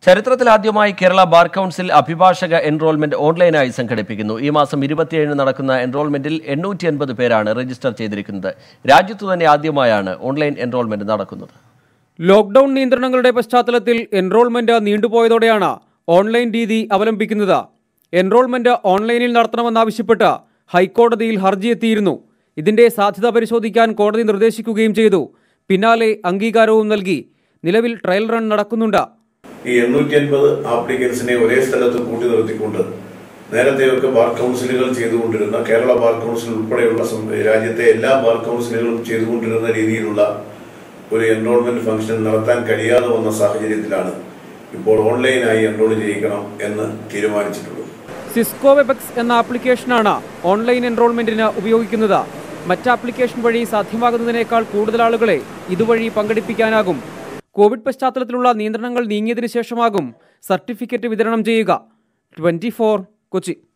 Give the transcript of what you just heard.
ചരിത്രത്തിലാദ്യമായി Kerala bar council അഭിഭാഷക enrolment ഓൺലൈനായി സംഘടിപ്പിക്കുന്നു ഈ മാസം ഇരുപത്തിയേഴിന് നടക്കുന്ന എൻറോൾമെന്റിൽ എണ്ണൂറ്റി അൻപത് പേരാണ് രജിസ്റ്റർ ചെയ്തിരിക്കുന്നത് രാജ്യത്തു തന്നെ ആദ്യമായാണ് ഓൺലൈൻ എൻറോൾമെന്റ് നടക്കുന്നത് ലോക്ഡൌൺ നിയന്ത്രണങ്ങളുടെ പശ്ചാത്തലത്തിൽ എൻറോൾമെന്റ് നീണ്ടുപോയതോടെയാണ് ഓൺലൈൻ രീതി അവലംബിക്കുന്നത് എൻറോൾമെന്റ് ഓൺലൈനിൽ നടത്തണമെന്നാവശ്യപ്പെട്ട് ഹൈക്കോടതിയിൽ ഹർജി എത്തിയിരുന്നു ഇതിന്റെ സാധ്യത പരിശോധിക്കാൻ കോടതി നിർദ്ദേശിക്കുകയും ചെയ്തു പിന്നാലെ അംഗീകാരവും നൽകി നിലവിൽ ട്രയൽ റൺ നടക്കുന്നുണ്ട് ഈ എണ്ണൂറ്റി അൻപത് ആപ്ലിക്കൻസിനെ ഒരേ സ്ഥലത്ത് കൂട്ടി നിർത്തിക്കൊണ്ട് നേരത്തെയൊക്കെ ബാർ കൗൺസിലുകൾ ചെയ്തുകൊണ്ടിരുന്ന കേരള ബാർ കൗൺസിൽ ഉൾപ്പെടെയുള്ള സം- രാജ്യത്തെ എല്ലാ ബാർ കൗൺസിലുകളും ചെയ്തുകൊണ്ടിരുന്ന രീതിയിലുള്ള ഒരു എൻറോൾമെന്റ് ഫംഗ്ഷൻ നടത്താൻ കഴിയാതെ വന്ന സാഹചര്യത്തിലാണ് ഇപ്പോൾ ഓൺലൈനായി എൻറോൾ ചെയ്യിക്കണം എന്ന് തീരുമാനിച്ചിട്ടുള്ളത് സിസ്കോ വെബക്സ് എന്ന ആപ്ലിക്കേഷനാണ് ഓൺലൈൻ എൻറോൾമെന്റിന് ഉപയോഗിക്കുന്നത് മറ്റ് ആപ്ലിക്കേഷൻ വഴി സാധ്യമാകുന്നതിനേക്കാൾ കൂടുതൽ ആളുകളെ ഇതുവഴി പങ്കെടുപ്പിക്കാനാകും കോവിഡ് പശ്ചാത്തലത്തിലുള്ള നിയന്ത്രണങ്ങൾ നീങ്ങിയതിനു ശേഷമാകും സർട്ടിഫിക്കറ്റ് വിതരണം ചെയ്യുക ട്വന്റി കൊച്ചി